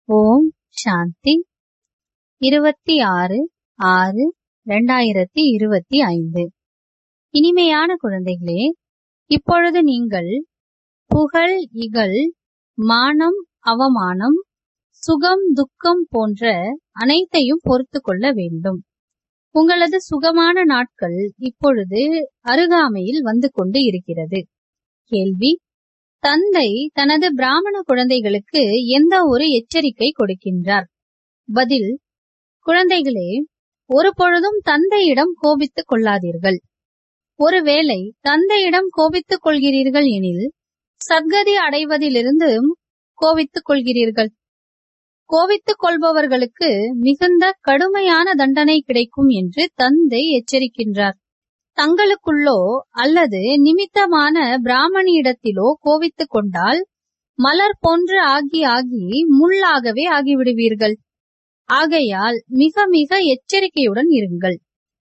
ஓம் சாந்தி இருபத்தி ஆறு ஆறு இரண்டாயிரத்தி இருபத்தி ஐந்து இனிமையான குழந்தைகளே இப்பொழுது நீங்கள் புகழ் இகழ் மானம் அவமானம் சுகம் துக்கம் போன்ற அனைத்தையும் பொறுத்து கொள்ள வேண்டும் உங்களது சுகமான நாட்கள் இப்பொழுது அருகாமையில் வந்து கொண்டு இருக்கிறது கேள்வி தந்தை தனது பிராமண குழந்தைகளுக்கு எந்த ஒரு எச்சரிக்கை கொடுக்கின்றார் பதில் குழந்தைகளே ஒரு பொழுதும் தந்தையிடம் கோபித்துக் கொள்ளாதீர்கள் ஒருவேளை தந்தையிடம் கோபித்துக் கொள்கிறீர்கள் எனில் சத்கதி அடைவதிலிருந்து கோபித்துக் கொள்கிறீர்கள் கோபித்துக் கொள்பவர்களுக்கு மிகுந்த கடுமையான தண்டனை கிடைக்கும் என்று தந்தை எச்சரிக்கின்றார் தங்களுக்குள்ளோ அல்லது நிமித்தமான பிராமணியிடத்திலோ கோபித்துக் கொண்டால் மலர் போன்று ஆகி ஆகி முள்ளாகவே ஆகிவிடுவீர்கள் ஆகையால் மிக மிக எச்சரிக்கையுடன் இருங்கள்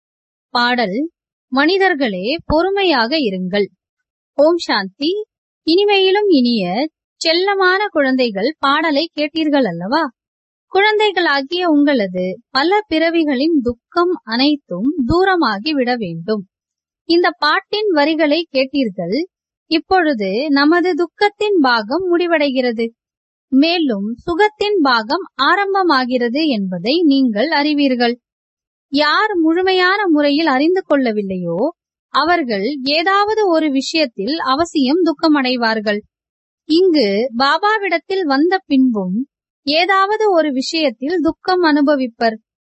பாடல் மனிதர்களே பொறுமையாக இருங்கள் ஓம் சாந்தி இனிமையிலும் இனிய செல்லமான குழந்தைகள் பாடலை கேட்டீர்கள் அல்லவா குழந்தைகளாகிய உங்களது பல பிறவிகளின் துக்கம் அனைத்தும் தூரமாகி விட வேண்டும் இந்த பாட்டின் வரிகளை கேட்டீர்கள் இப்பொழுது நமது துக்கத்தின் பாகம் முடிவடைகிறது மேலும் சுகத்தின் பாகம் ஆரம்பமாகிறது என்பதை நீங்கள் அறிவீர்கள் யார் முழுமையான முறையில் அறிந்து கொள்ளவில்லையோ அவர்கள் ஏதாவது ஒரு விஷயத்தில் அவசியம் துக்கமடைவார்கள் இங்கு பாபாவிடத்தில் வந்த பின்பும் ஏதாவது ஒரு விஷயத்தில் துக்கம் அனுபவிப்பர்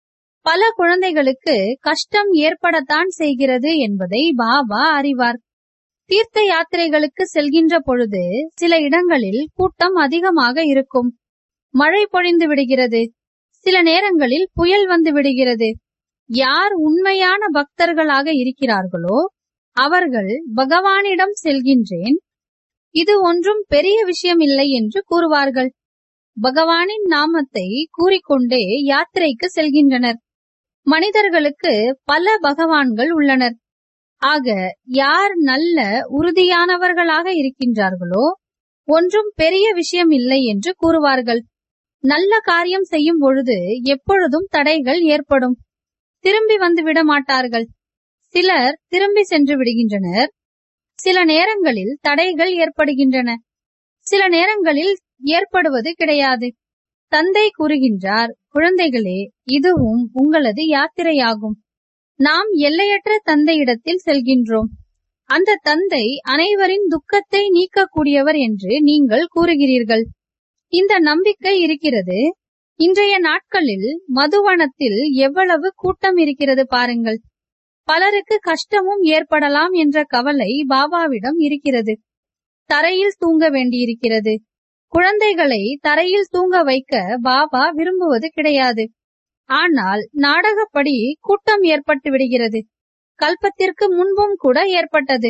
பல குழந்தைகளுக்கு கஷ்டம் ஏற்படத்தான் செய்கிறது என்பதை பாபா அறிவார் தீர்த்த யாத்திரைகளுக்கு செல்கின்ற பொழுது சில இடங்களில் கூட்டம் அதிகமாக இருக்கும் மழை பொழிந்து விடுகிறது சில நேரங்களில் புயல் வந்து விடுகிறது யார் உண்மையான பக்தர்களாக இருக்கிறார்களோ அவர்கள் பகவானிடம் செல்கின்றேன் இது ஒன்றும் பெரிய விஷயம் இல்லை என்று கூறுவார்கள் பகவானின் நாமத்தை கூறிக்கொண்டே யாத்திரைக்கு செல்கின்றனர் மனிதர்களுக்கு பல பகவான்கள் உள்ளனர் ஆக யார் நல்ல உறுதியானவர்களாக இருக்கின்றார்களோ ஒன்றும் பெரிய விஷயம் இல்லை என்று கூறுவார்கள் நல்ல காரியம் செய்யும் பொழுது எப்பொழுதும் தடைகள் ஏற்படும் திரும்பி வந்து விட மாட்டார்கள் சிலர் திரும்பி சென்று விடுகின்றனர் சில நேரங்களில் தடைகள் ஏற்படுகின்றன சில நேரங்களில் ஏற்படுவது கிடையாது தந்தை கூறுகின்றார் குழந்தைகளே இதுவும் உங்களது யாத்திரையாகும் நாம் எல்லையற்ற தந்தையிடத்தில் செல்கின்றோம் அந்த தந்தை அனைவரின் துக்கத்தை நீக்கக்கூடியவர் என்று நீங்கள் கூறுகிறீர்கள் இந்த நம்பிக்கை இருக்கிறது இன்றைய நாட்களில் மதுவனத்தில் எவ்வளவு கூட்டம் இருக்கிறது பாருங்கள் பலருக்கு கஷ்டமும் ஏற்படலாம் என்ற கவலை பாபாவிடம் இருக்கிறது தரையில் தூங்க வேண்டியிருக்கிறது குழந்தைகளை தரையில் தூங்க வைக்க பாபா விரும்புவது கிடையாது ஆனால் நாடகப்படி கூட்டம் ஏற்பட்டு விடுகிறது கல்பத்திற்கு முன்பும் கூட ஏற்பட்டது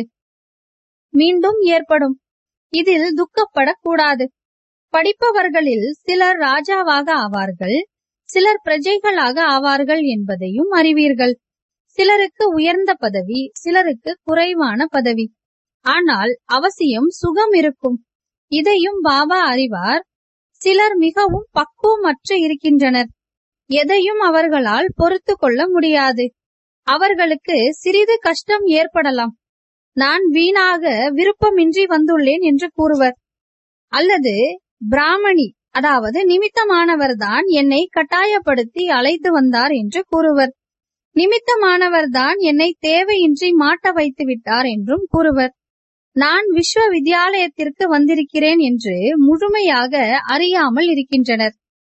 மீண்டும் ஏற்படும் இதில் துக்கப்படக்கூடாது படிப்பவர்களில் சிலர் ராஜாவாக ஆவார்கள் சிலர் பிரஜைகளாக ஆவார்கள் என்பதையும் அறிவீர்கள் சிலருக்கு உயர்ந்த பதவி சிலருக்கு குறைவான பதவி ஆனால் அவசியம் சுகம் இருக்கும் இதையும் பாபா அறிவார் சிலர் மிகவும் பக்குவமற்று இருக்கின்றனர் எதையும் அவர்களால் பொறுத்து கொள்ள முடியாது அவர்களுக்கு சிறிது கஷ்டம் ஏற்படலாம் நான் வீணாக விருப்பமின்றி வந்துள்ளேன் என்று கூறுவர் அல்லது பிராமணி அதாவது நிமித்தமானவர்தான் என்னை கட்டாயப்படுத்தி அழைத்து வந்தார் என்று கூறுவர் நிமித்தமானவர்தான் என்னை தேவையின்றி மாட்ட வைத்து விட்டார் என்றும் கூறுவர் நான் விஸ்வ வித்யாலயத்திற்கு வந்திருக்கிறேன் என்று முழுமையாக அறியாமல் இருக்கின்றனர்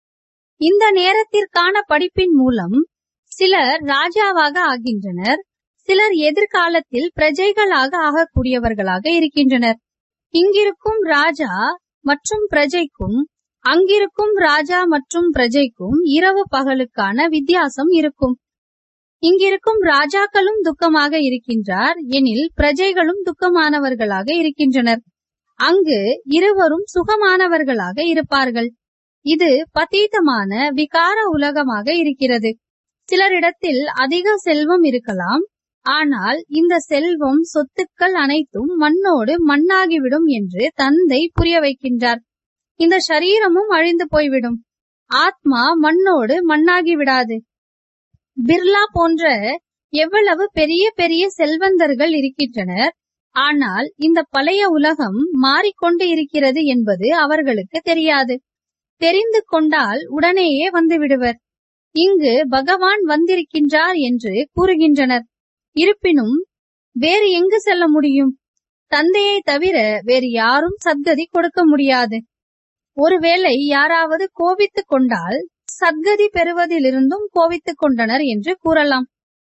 இந்த நேரத்திற்கான படிப்பின் மூலம் சிலர் ராஜாவாக ஆகின்றனர் சிலர் எதிர்காலத்தில் பிரஜைகளாக ஆகக்கூடியவர்களாக இருக்கின்றனர் இங்கிருக்கும் ராஜா மற்றும் பிரஜைக்கும் அங்கிருக்கும் ராஜா மற்றும் பிரஜைக்கும் இரவு பகலுக்கான வித்தியாசம் இருக்கும் இங்கிருக்கும் ராஜாக்களும் துக்கமாக இருக்கின்றார் எனில் பிரஜைகளும் துக்கமானவர்களாக இருக்கின்றனர் அங்கு இருவரும் சுகமானவர்களாக இருப்பார்கள் இது பதீதமான விகார உலகமாக இருக்கிறது சிலரிடத்தில் அதிக செல்வம் இருக்கலாம் ஆனால் இந்த செல்வம் சொத்துக்கள் அனைத்தும் மண்ணோடு மண்ணாகிவிடும் என்று தந்தை புரிய வைக்கின்றார் இந்த சரீரமும் அழிந்து போய்விடும் ஆத்மா மண்ணோடு மண்ணாகி விடாது பிர்லா போன்ற எவ்வளவு பெரிய பெரிய செல்வந்தர்கள் இருக்கின்றனர் ஆனால் இந்த பழைய உலகம் மாறிக்கொண்டு இருக்கிறது என்பது அவர்களுக்கு தெரியாது தெரிந்து கொண்டால் உடனேயே வந்து விடுவர் இங்கு பகவான் வந்திருக்கின்றார் என்று கூறுகின்றனர் இருப்பினும் வேறு எங்கு செல்ல முடியும் தந்தையை தவிர வேறு யாரும் சத்கதி கொடுக்க முடியாது ஒருவேளை யாராவது கோபித்துக் கொண்டால் சத்கதி பெறுவதிலிருந்தும் கோபித்துக் கொண்டனர் என்று கூறலாம்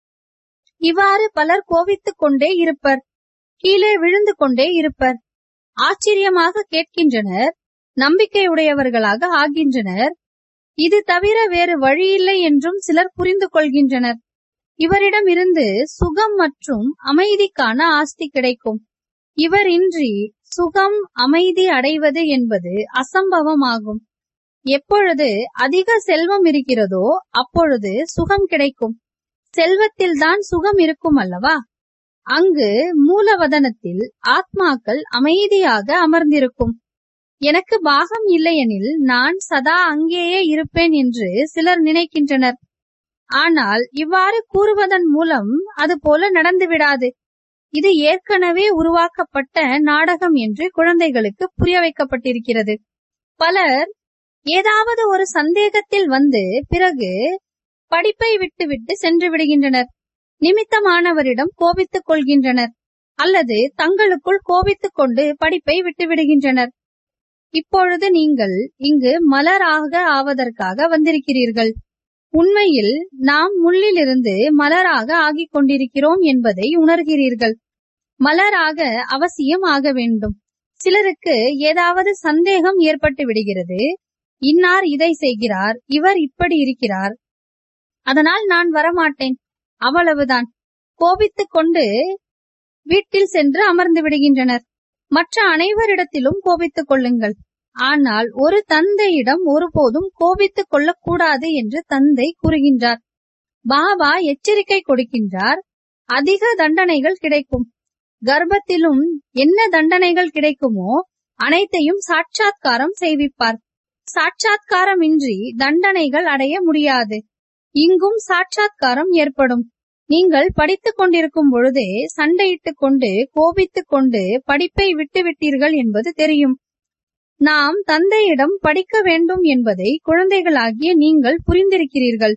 இவ்வாறு பலர் கோபித்துக் கொண்டே இருப்பர் கீழே விழுந்து கொண்டே இருப்பர் ஆச்சரியமாக கேட்கின்றனர் நம்பிக்கையுடையவர்களாக ஆகின்றனர் இது தவிர வேறு வழியில்லை என்றும் சிலர் புரிந்து கொள்கின்றனர் இவரிடம் இருந்து சுகம் மற்றும் அமைதிக்கான ஆஸ்தி கிடைக்கும் இவர் இன்றி சுகம் அமைதி அடைவது என்பது அசம்பவமாகும் எப்பொழுது அதிக செல்வம் இருக்கிறதோ அப்பொழுது சுகம் கிடைக்கும் செல்வத்தில்தான் சுகம் இருக்கும் அல்லவா அங்கு மூலவதனத்தில் ஆத்மாக்கள் அமைதியாக அமர்ந்திருக்கும் எனக்கு பாகம் இல்லையெனில் நான் சதா அங்கேயே இருப்பேன் என்று சிலர் நினைக்கின்றனர் ஆனால் இவ்வாறு கூறுவதன் மூலம் அது போல நடந்துவிடாது இது ஏற்கனவே உருவாக்கப்பட்ட நாடகம் என்று குழந்தைகளுக்கு புரிய வைக்கப்பட்டிருக்கிறது பலர் ஏதாவது ஒரு சந்தேகத்தில் வந்து பிறகு படிப்பை விட்டுவிட்டு சென்று விடுகின்றனர் நிமித்தமானவரிடம் கோபித்துக் கொள்கின்றனர் அல்லது தங்களுக்குள் கோபித்துக் கொண்டு படிப்பை விட்டு விடுகின்றனர் இப்பொழுது நீங்கள் இங்கு மலராக ஆவதற்காக வந்திருக்கிறீர்கள் உண்மையில் நாம் முள்ளிலிருந்து மலராக ஆகிக் கொண்டிருக்கிறோம் என்பதை உணர்கிறீர்கள் மலராக அவசியம் ஆக வேண்டும் சிலருக்கு ஏதாவது சந்தேகம் ஏற்பட்டு விடுகிறது இன்னார் இதை செய்கிறார் இவர் இப்படி இருக்கிறார் அதனால் நான் வரமாட்டேன் அவ்வளவுதான் கோபித்துக் கொண்டு வீட்டில் சென்று அமர்ந்து விடுகின்றனர் மற்ற அனைவரிடத்திலும் கோபித்துக் கொள்ளுங்கள் ஆனால் ஒரு தந்தையிடம் ஒருபோதும் கோபித்துக் கொள்ளக்கூடாது என்று தந்தை கூறுகின்றார் பாபா எச்சரிக்கை கொடுக்கின்றார் அதிக தண்டனைகள் கிடைக்கும் கர்ப்பத்திலும் என்ன தண்டனைகள் கிடைக்குமோ அனைத்தையும் சாட்சாத்காரம் செய்விப்பார் சாட்சாத்காரம் இன்றி தண்டனைகள் அடைய முடியாது இங்கும் சாட்சாத்காரம் ஏற்படும் நீங்கள் படித்துக் கொண்டிருக்கும் பொழுதே சண்டையிட்டுக் கொண்டு கோபித்துக் கொண்டு படிப்பை விட்டுவிட்டீர்கள் என்பது தெரியும் நாம் தந்தையிடம் படிக்க வேண்டும் என்பதை குழந்தைகளாகிய நீங்கள் புரிந்திருக்கிறீர்கள்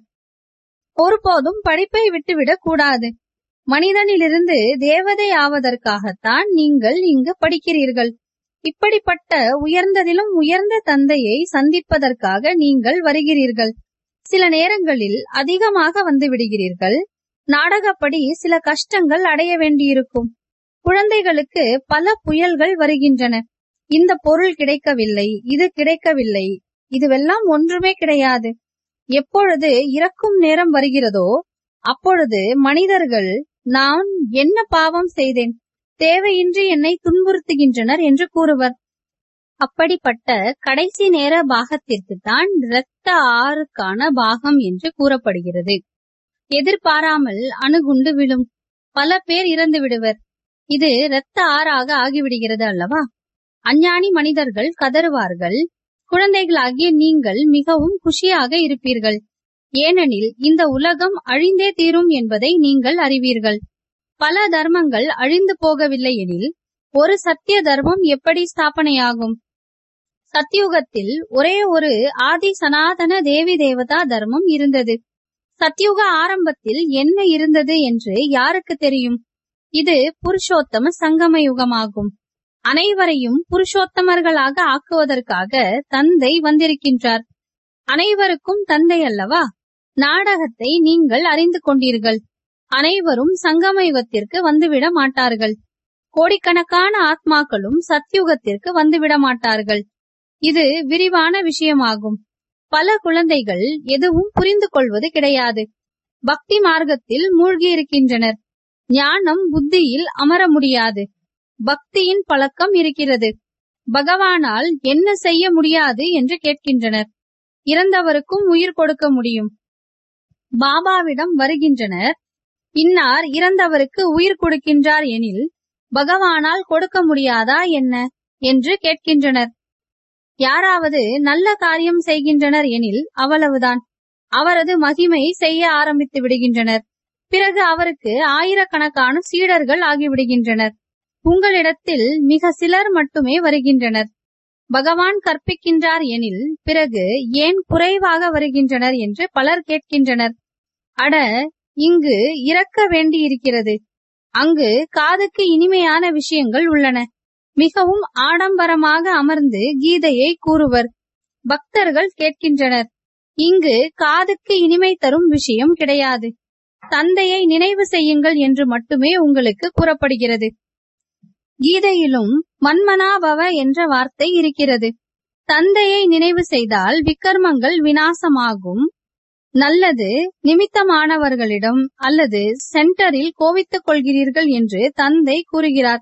ஒருபோதும் படிப்பை விட்டுவிடக் கூடாது மனிதனிலிருந்து தேவதை ஆவதற்காகத்தான் நீங்கள் இங்கு படிக்கிறீர்கள் இப்படிப்பட்ட உயர்ந்ததிலும் உயர்ந்த தந்தையை சந்திப்பதற்காக நீங்கள் வருகிறீர்கள் சில நேரங்களில் அதிகமாக வந்து விடுகிறீர்கள் நாடகப்படி சில கஷ்டங்கள் அடைய வேண்டியிருக்கும் குழந்தைகளுக்கு பல புயல்கள் வருகின்றன இந்த பொருள் கிடைக்கவில்லை இது கிடைக்கவில்லை இதுவெல்லாம் ஒன்றுமே கிடையாது எப்பொழுது இறக்கும் நேரம் வருகிறதோ அப்பொழுது மனிதர்கள் நான் என்ன பாவம் செய்தேன் தேவையின்றி என்னை துன்புறுத்துகின்றனர் என்று கூறுவர் அப்படிப்பட்ட கடைசி நேர பாகத்திற்கு தான் இரத்த ஆறுக்கான பாகம் என்று கூறப்படுகிறது எதிர்பாராமல் அணுகுண்டு விழும் பல பேர் இறந்து விடுவர் இது இரத்த ஆறாக ஆகிவிடுகிறது அல்லவா அஞ்ஞானி மனிதர்கள் கதறுவார்கள் குழந்தைகளாகிய நீங்கள் மிகவும் குஷியாக இருப்பீர்கள் ஏனெனில் இந்த உலகம் அழிந்தே தீரும் என்பதை நீங்கள் அறிவீர்கள் பல தர்மங்கள் அழிந்து போகவில்லை எனில் ஒரு சத்திய தர்மம் எப்படி ஸ்தாபனையாகும் சத்தியுகத்தில் ஒரே ஒரு ஆதி சனாதன தேவி தேவதா தர்மம் இருந்தது சத்தியுக ஆரம்பத்தில் என்ன இருந்தது என்று யாருக்கு தெரியும் இது புருஷோத்தம சங்கம யுகமாகும் அனைவரையும் புருஷோத்தமர்களாக ஆக்குவதற்காக தந்தை வந்திருக்கின்றார் அனைவருக்கும் தந்தை அல்லவா நாடகத்தை நீங்கள் அறிந்து கொண்டீர்கள் அனைவரும் சங்கம யுகத்திற்கு வந்துவிட மாட்டார்கள் கோடிக்கணக்கான ஆத்மாக்களும் சத்யுகத்திற்கு வந்துவிட மாட்டார்கள் இது விரிவான விஷயமாகும் பல குழந்தைகள் எதுவும் புரிந்து கொள்வது கிடையாது பக்தி மார்க்கத்தில் மூழ்கி இருக்கின்றனர் ஞானம் புத்தியில் அமர முடியாது பக்தியின் பழக்கம் இருக்கிறது பகவானால் என்ன செய்ய முடியாது என்று கேட்கின்றனர் இறந்தவருக்கும் உயிர் கொடுக்க முடியும் பாபாவிடம் வருகின்றனர் இன்னார் இறந்தவருக்கு உயிர் கொடுக்கின்றார் எனில் பகவானால் கொடுக்க முடியாதா என்ன என்று கேட்கின்றனர் யாராவது நல்ல காரியம் செய்கின்றனர் எனில் அவ்வளவுதான் அவரது மகிமை செய்ய ஆரம்பித்து விடுகின்றனர் பிறகு அவருக்கு ஆயிரக்கணக்கான சீடர்கள் ஆகிவிடுகின்றனர் உங்களிடத்தில் மிக சிலர் மட்டுமே வருகின்றனர் பகவான் கற்பிக்கின்றார் எனில் பிறகு ஏன் குறைவாக வருகின்றனர் என்று பலர் கேட்கின்றனர் அட இங்கு இறக்க வேண்டியிருக்கிறது அங்கு காதுக்கு இனிமையான விஷயங்கள் உள்ளன மிகவும் ஆடம்பரமாக அமர்ந்து கீதையை கூறுவர் பக்தர்கள் கேட்கின்றனர் இங்கு காதுக்கு இனிமை தரும் விஷயம் கிடையாது தந்தையை நினைவு செய்யுங்கள் என்று மட்டுமே உங்களுக்கு கூறப்படுகிறது கீதையிலும் மன்மனாபவ என்ற வார்த்தை இருக்கிறது தந்தையை நினைவு செய்தால் விக்கர்மங்கள் வினாசமாகும் நல்லது நிமித்தமானவர்களிடம் அல்லது சென்டரில் கோவித்துக் கொள்கிறீர்கள் என்று தந்தை கூறுகிறார்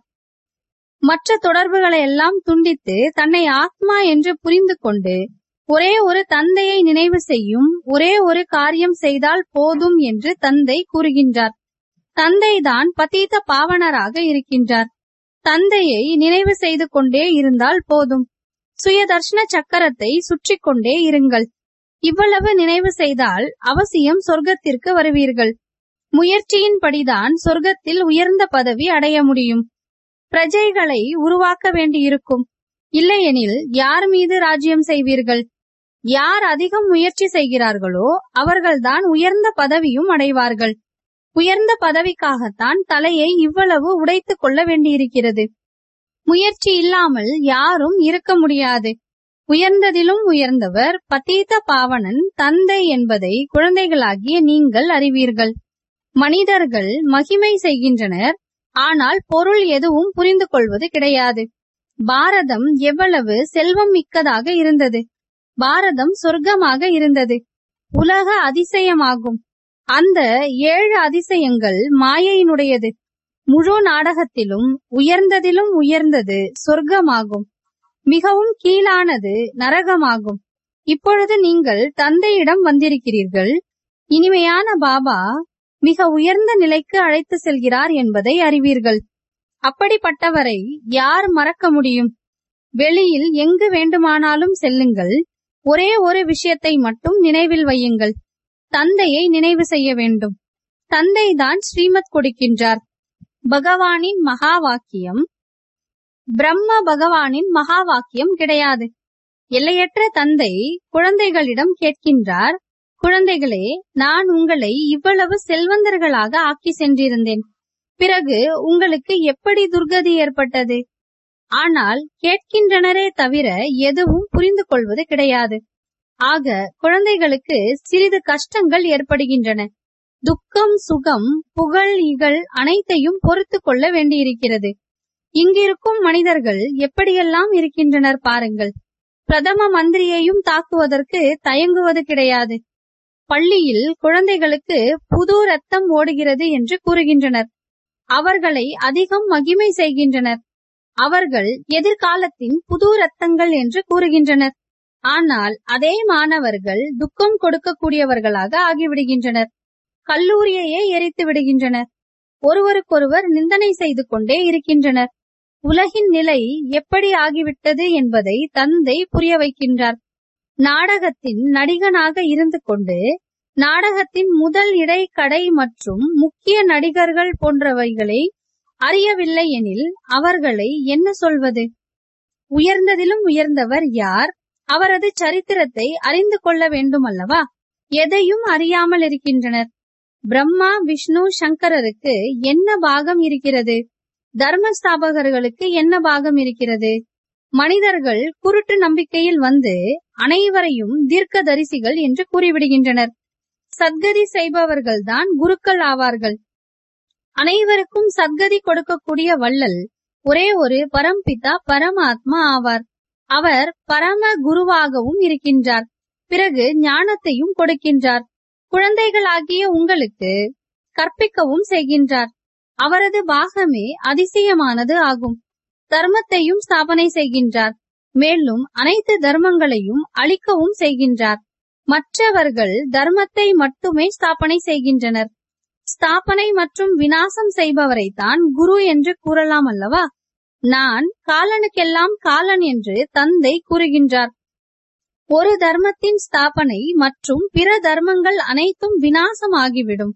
மற்ற தொடர்புகளை எல்லாம் துண்டித்து தன்னை ஆத்மா என்று புரிந்து கொண்டு ஒரே ஒரு தந்தையை நினைவு செய்யும் ஒரே ஒரு காரியம் செய்தால் போதும் என்று தந்தை கூறுகின்றார் தந்தைதான் பதீத பாவனராக இருக்கின்றார் தந்தையை நினைவு செய்து கொண்டே இருந்தால் போதும் சுயதர்ஷன சக்கரத்தை சுற்றி கொண்டே இருங்கள் இவ்வளவு நினைவு செய்தால் அவசியம் சொர்க்கத்திற்கு வருவீர்கள் முயற்சியின்படிதான் சொர்க்கத்தில் உயர்ந்த பதவி அடைய முடியும் பிரஜைகளை உருவாக்க வேண்டியிருக்கும் இல்லையெனில் யார் மீது ராஜ்யம் செய்வீர்கள் யார் அதிகம் முயற்சி செய்கிறார்களோ அவர்கள்தான் உயர்ந்த பதவியும் அடைவார்கள் உயர்ந்த பதவிக்காகத்தான் தலையை இவ்வளவு உடைத்துக் கொள்ள வேண்டியிருக்கிறது முயற்சி இல்லாமல் யாரும் இருக்க முடியாது உயர்ந்ததிலும் உயர்ந்தவர் பதீத பாவனன் தந்தை என்பதை குழந்தைகளாகிய நீங்கள் அறிவீர்கள் மனிதர்கள் மகிமை செய்கின்றனர் ஆனால் பொருள் எதுவும் புரிந்து கொள்வது கிடையாது பாரதம் எவ்வளவு செல்வம் மிக்கதாக இருந்தது பாரதம் சொர்க்கமாக இருந்தது உலக அதிசயமாகும் அந்த ஏழு அதிசயங்கள் மாயையினுடையது முழு நாடகத்திலும் உயர்ந்ததிலும் உயர்ந்தது சொர்க்கமாகும் மிகவும் கீழானது நரகமாகும் இப்பொழுது நீங்கள் தந்தையிடம் வந்திருக்கிறீர்கள் இனிமையான பாபா மிக உயர்ந்த நிலைக்கு அழைத்து செல்கிறார் என்பதை அறிவீர்கள் அப்படிப்பட்டவரை யார் மறக்க முடியும் வெளியில் எங்கு வேண்டுமானாலும் செல்லுங்கள் ஒரே ஒரு விஷயத்தை மட்டும் நினைவில் வையுங்கள் தந்தையை நினைவு செய்ய வேண்டும் தந்தைதான் ஸ்ரீமத் கொடுக்கின்றார் பகவானின் மகா வாக்கியம் பிரம்ம பகவானின் மகா வாக்கியம் கிடையாது எல்லையற்ற தந்தை குழந்தைகளிடம் கேட்கின்றார் குழந்தைகளே நான் உங்களை இவ்வளவு செல்வந்தர்களாக ஆக்கி சென்றிருந்தேன் பிறகு உங்களுக்கு எப்படி துர்கதி ஏற்பட்டது ஆனால் கேட்கின்றனரே தவிர எதுவும் புரிந்து கொள்வது கிடையாது ஆக குழந்தைகளுக்கு சிறிது கஷ்டங்கள் ஏற்படுகின்றன துக்கம் சுகம் புகழ் இகழ் அனைத்தையும் பொறுத்து கொள்ள வேண்டியிருக்கிறது இங்கிருக்கும் மனிதர்கள் எப்படியெல்லாம் இருக்கின்றனர் பாருங்கள் பிரதம மந்திரியையும் தாக்குவதற்கு தயங்குவது கிடையாது பள்ளியில் குழந்தைகளுக்கு புது ரத்தம் ஓடுகிறது என்று கூறுகின்றனர் அவர்களை அதிகம் மகிமை செய்கின்றனர் அவர்கள் எதிர்காலத்தின் புது ரத்தங்கள் என்று கூறுகின்றனர் ஆனால் அதே மாணவர்கள் துக்கம் கொடுக்கக்கூடியவர்களாக ஆகிவிடுகின்றனர் கல்லூரியையே எரித்து விடுகின்றனர் ஒருவருக்கொருவர் நிந்தனை செய்து கொண்டே இருக்கின்றனர் உலகின் நிலை எப்படி ஆகிவிட்டது என்பதை தந்தை புரிய வைக்கின்றார் நாடகத்தின் நடிகனாக இருந்து கொண்டு நாடகத்தின் முதல் இடை கடை மற்றும் முக்கிய நடிகர்கள் போன்றவைகளை அறியவில்லை எனில் அவர்களை என்ன சொல்வது உயர்ந்ததிலும் உயர்ந்தவர் யார் அவரது சரித்திரத்தை அறிந்து கொள்ள வேண்டும் அல்லவா எதையும் அறியாமல் இருக்கின்றனர் பிரம்மா விஷ்ணு சங்கரருக்கு என்ன பாகம் இருக்கிறது தர்மஸ்தாபகர்களுக்கு என்ன பாகம் இருக்கிறது மனிதர்கள் குருட்டு நம்பிக்கையில் வந்து அனைவரையும் தீர்க்கதரிசிகள் என்று கூறிவிடுகின்றனர் சத்கதி செய்பவர்கள்தான் குருக்கள் ஆவார்கள் அனைவருக்கும் சத்கதி கொடுக்கக்கூடிய வள்ளல் ஒரே ஒரு பரம்பிதா பரமாத்மா ஆவார் அவர் பரம குருவாகவும் இருக்கின்றார் பிறகு ஞானத்தையும் கொடுக்கின்றார் குழந்தைகளாகிய உங்களுக்கு கற்பிக்கவும் செய்கின்றார் அவரது பாகமே அதிசயமானது ஆகும் தர்மத்தையும் ஸ்தாபனை செய்கின்றார் மேலும் அனைத்து தர்மங்களையும் அழிக்கவும் செய்கின்றார் மற்றவர்கள் தர்மத்தை மட்டுமே ஸ்தாபனை செய்கின்றனர் ஸ்தாபனை மற்றும் வினாசம் செய்பவரை தான் குரு என்று கூறலாம் அல்லவா நான் காலனுக்கெல்லாம் காலன் என்று தந்தை கூறுகின்றார் ஒரு தர்மத்தின் ஸ்தாபனை மற்றும் பிற தர்மங்கள் அனைத்தும் வினாசமாகிவிடும்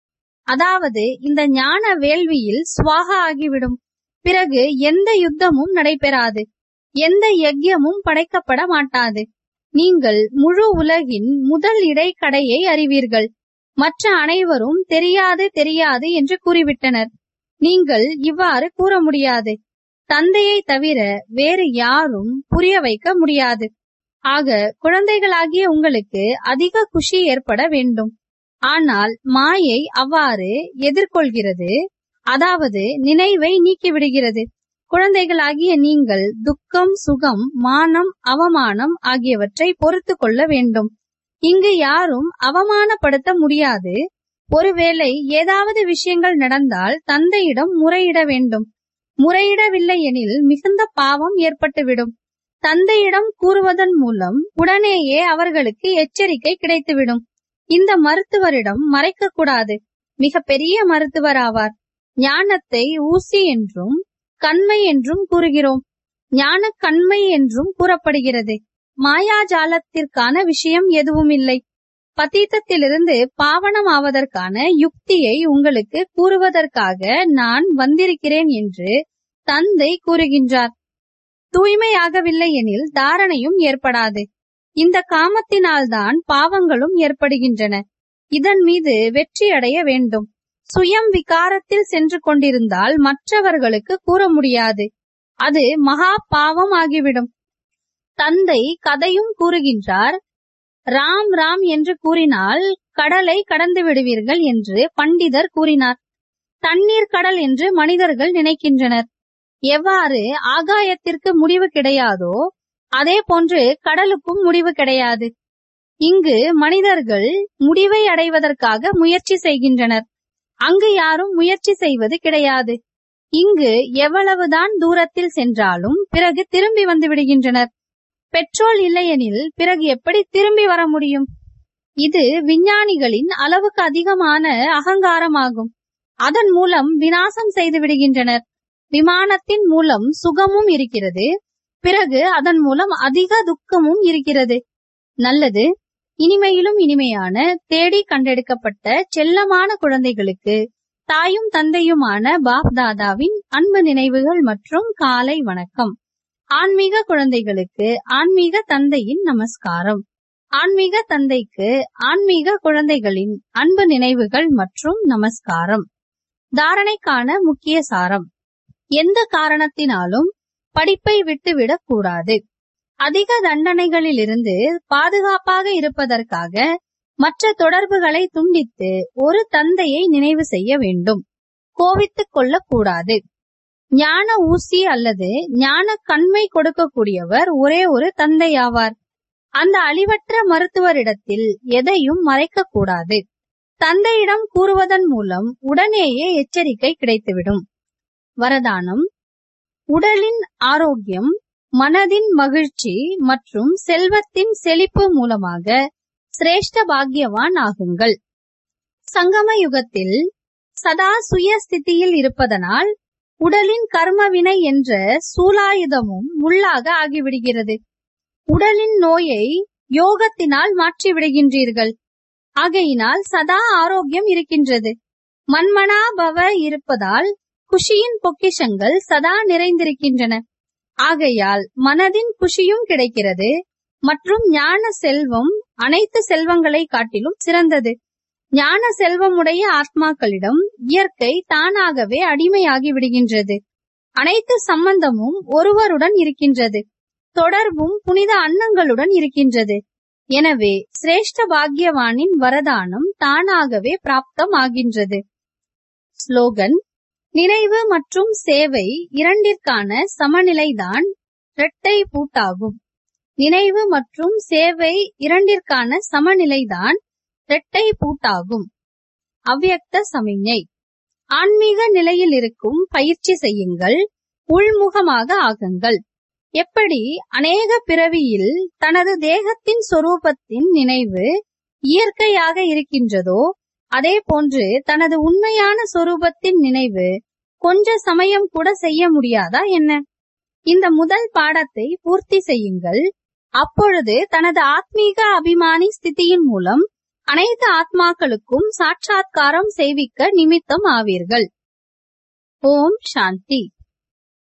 அதாவது இந்த ஞான வேள்வியில் சுவாகா ஆகிவிடும் பிறகு எந்த யுத்தமும் நடைபெறாது எந்த யஜ்யமும் படைக்கப்பட மாட்டாது நீங்கள் முழு உலகின் முதல் இடைக்கடையை அறிவீர்கள் மற்ற அனைவரும் தெரியாது தெரியாது என்று கூறிவிட்டனர் நீங்கள் இவ்வாறு கூற முடியாது தந்தையை தவிர வேறு யாரும் புரிய வைக்க முடியாது ஆக குழந்தைகளாகிய உங்களுக்கு அதிக குஷி ஏற்பட வேண்டும் ஆனால் மாயை அவ்வாறு எதிர்கொள்கிறது அதாவது நினைவை நீக்கிவிடுகிறது குழந்தைகளாகிய நீங்கள் துக்கம் சுகம் மானம் அவமானம் ஆகியவற்றை பொறுத்து கொள்ள வேண்டும் இங்கு யாரும் அவமானப்படுத்த முடியாது ஒருவேளை ஏதாவது விஷயங்கள் நடந்தால் தந்தையிடம் முறையிட வேண்டும் முறையிடவில்லை எனில் மிகுந்த பாவம் ஏற்பட்டுவிடும் தந்தையிடம் கூறுவதன் மூலம் உடனேயே அவர்களுக்கு எச்சரிக்கை கிடைத்துவிடும் இந்த மருத்துவரிடம் மறைக்க கூடாது மிக பெரிய மருத்துவர் ஆவார் ஞானத்தை ஊசி என்றும் கண்மை என்றும் கூறுகிறோம் ஞான கண்மை என்றும் கூறப்படுகிறது மாயாஜாலத்திற்கான விஷயம் எதுவும் இல்லை பதீத்தத்திலிருந்து பாவனம் ஆவதற்கான யுக்தியை உங்களுக்கு கூறுவதற்காக நான் வந்திருக்கிறேன் என்று தந்தை கூறுகின்றார் தூய்மையாகவில்லை எனில் தாரணையும் ஏற்படாது இந்த காமத்தினால்தான் பாவங்களும் ஏற்படுகின்றன இதன் மீது வெற்றி அடைய வேண்டும் சுயம் விகாரத்தில் சென்று கொண்டிருந்தால் மற்றவர்களுக்கு கூற முடியாது அது மகா பாவம் ஆகிவிடும் தந்தை கதையும் கூறுகின்றார் ராம் ராம் என்று கூறினால் கடலை கடந்து விடுவீர்கள் என்று பண்டிதர் கூறினார் தண்ணீர் கடல் என்று மனிதர்கள் நினைக்கின்றனர் எவ்வாறு ஆகாயத்திற்கு முடிவு கிடையாதோ அதே போன்று கடலுக்கும் முடிவு கிடையாது இங்கு மனிதர்கள் முடிவை அடைவதற்காக முயற்சி செய்கின்றனர் அங்கு யாரும் முயற்சி செய்வது கிடையாது இங்கு எவ்வளவுதான் தூரத்தில் சென்றாலும் பிறகு திரும்பி வந்து விடுகின்றனர் பெட்ரோல் இல்லையெனில் பிறகு எப்படி திரும்பி வர முடியும் இது விஞ்ஞானிகளின் அளவுக்கு அதிகமான அகங்காரமாகும் அதன் மூலம் வினாசம் செய்து விடுகின்றனர் விமானத்தின் மூலம் சுகமும் இருக்கிறது பிறகு அதன் மூலம் அதிக துக்கமும் இருக்கிறது நல்லது இனிமையிலும் இனிமையான தேடி கண்டெடுக்கப்பட்ட செல்லமான குழந்தைகளுக்கு தாயும் தந்தையுமான பாப் தாதாவின் அன்பு நினைவுகள் மற்றும் காலை வணக்கம் ஆன்மீக குழந்தைகளுக்கு ஆன்மீக தந்தையின் நமஸ்காரம் ஆன்மீக தந்தைக்கு ஆன்மீக குழந்தைகளின் அன்பு நினைவுகள் மற்றும் நமஸ்காரம் தாரணைக்கான முக்கிய சாரம் எந்த காரணத்தினாலும் படிப்பை விட்டுவிடக் கூடாது அதிக தண்டனைகளிலிருந்து பாதுகாப்பாக இருப்பதற்காக மற்ற தொடர்புகளை துண்டித்து ஒரு தந்தையை நினைவு செய்ய வேண்டும் கோவித்துக் கொள்ளக்கூடாது ஞான ஊசி அல்லது ஞான கண்மை கொடுக்கக்கூடியவர் ஒரே ஒரு தந்தையாவார் அந்த அழிவற்ற மருத்துவரிடத்தில் எதையும் மறைக்க கூடாது தந்தையிடம் கூறுவதன் மூலம் உடனேயே எச்சரிக்கை கிடைத்துவிடும் வரதானம் உடலின் ஆரோக்கியம் மனதின் மகிழ்ச்சி மற்றும் செல்வத்தின் செழிப்பு மூலமாக சிரேஷ்ட பாக்கியவான் ஆகுங்கள் சங்கம யுகத்தில் சதா சுய ஸ்திதியில் இருப்பதனால் உடலின் கர்மவினை என்ற சூலாயுதமும் முள்ளாக ஆகிவிடுகிறது உடலின் நோயை யோகத்தினால் மாற்றி விடுகின்றீர்கள் ஆகையினால் சதா ஆரோக்கியம் இருக்கின்றது மன்மனா பவ இருப்பதால் குஷியின் பொக்கிஷங்கள் சதா நிறைந்திருக்கின்றன ஆகையால் மனதின் குஷியும் கிடைக்கிறது மற்றும் ஞான செல்வம் அனைத்து செல்வங்களை காட்டிலும் சிறந்தது ஞான செல்வமுடைய ஆத்மாக்களிடம் இயற்கை தானாகவே அடிமையாகி விடுகின்றது அனைத்து சம்பந்தமும் ஒருவருடன் இருக்கின்றது தொடர்பும் புனித அன்னங்களுடன் இருக்கின்றது எனவே சிரேஷ்ட பாக்யவானின் வரதானம் தானாகவே பிராப்தம் ஆகின்றது ஸ்லோகன் நினைவு மற்றும் சேவை இரண்டிற்கான சமநிலைதான் இரட்டை பூட்டாகும் நினைவு மற்றும் சேவை இரண்டிற்கான சமநிலைதான் இரட்டை பூட்டாகும் அவ்யக்த சமிஞ்ஞை ஆன்மீக நிலையில் இருக்கும் பயிற்சி செய்யுங்கள் உள்முகமாக ஆகுங்கள் எப்படி அநேக பிறவியில் தனது தேகத்தின் சொரூபத்தின் நினைவு இயற்கையாக இருக்கின்றதோ அதே போன்று தனது உண்மையான சொரூபத்தின் நினைவு கொஞ்ச சமயம் கூட செய்ய முடியாதா என்ன இந்த முதல் பாடத்தை பூர்த்தி செய்யுங்கள் அப்பொழுது தனது ஆத்மீக அபிமானி ஸ்திதியின் மூலம் அனைத்து ஆத்மாக்களுக்கும் சாட்சாத்காரம் செய்விக்க நிமித்தம் ஆவீர்கள் ஓம் சாந்தி